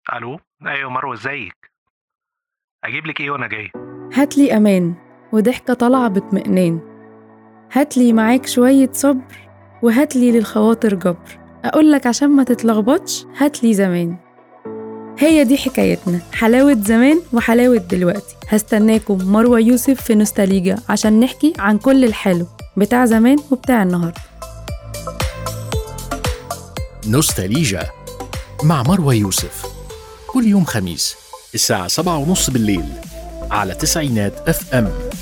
الو ايوه مروه ازيك اجيب لك ايه وانا جاي هاتلي أمان وضحكة طالعة باطمئنان هاتلي معاك شوية صبر وهاتلي للخواطر جبر أقولك عشان ما تتلخبطش هاتلي زمان هي دي حكايتنا حلاوة زمان وحلاوة دلوقتي هستناكم مروة يوسف في نوستاليجا عشان نحكي عن كل الحلو بتاع زمان وبتاع النهاردة نوستاليجا مع مروى يوسف كل يوم خميس الساعة سبعة ونص بالليل على تسعينات اف ام